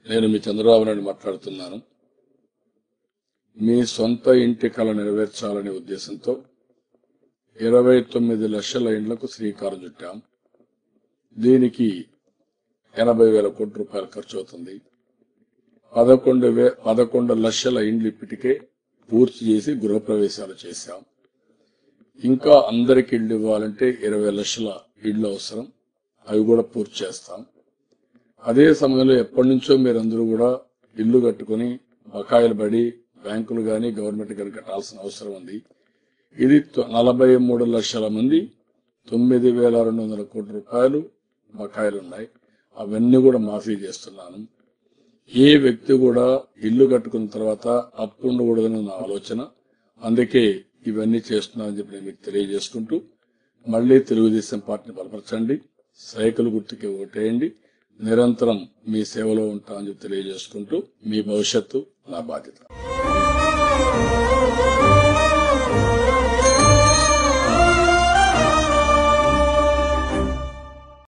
నేను మీ చంద్రబాబు నాయుడు మాట్లాడుతున్నాను మీ సొంత ఇంటి కళ నెరవేర్చాలనే ఉద్దేశంతో ఇరవై తొమ్మిది లక్షల ఇండ్లకు శ్రీకారం చుట్టాం దీనికి ఎనభై వేల కోట్ల రూపాయలు ఖర్చు అవుతుంది పదకొండు వే పదకొండు లక్షల ఇండ్లు ఇప్పటికే పూర్తి చేసి గృహప్రవేశాలు చేశాం ఇంకా అందరికి ఇళ్ళు ఇవ్వాలంటే ఇరవై లక్షల ఇళ్ళు అవసరం అవి కూడా పూర్తి చేస్తాం అదే సమయంలో ఎప్పటి నుంచో మీరందరూ కూడా ఇల్లు కట్టుకుని బకాయిలు పడి బ్యాంకులు గాని గవర్నమెంట్ గాని కట్టాల్సిన అవసరం ఉంది ఇది తొ- నలభై మూడు లక్షల మంది తొమ్మిది వేల రెండు వందల కోట్ల రూపాయలు బకాయిలు ఉన్నాయి అవన్నీ కూడా మాఫీ చేస్తున్నాను ఏ వ్యక్తి కూడా ఇల్లు కట్టుకున్న తర్వాత అప్పు ఉండకూడదని నా ఆలోచన అందుకే ఇవన్నీ చేస్తున్నానని చెప్పి నేను మీకు తెలియజేసుకుంటూ మళ్ళీ తెలుగుదేశం పార్టీని బలపరచండి సైకిల్ గుర్తుకి ఓటేయండి నిరంతరం మీ సేవలో ఉంటామని చెప్పి తెలియజేసుకుంటూ మీ భవిష్యత్తు నా బాధ్యత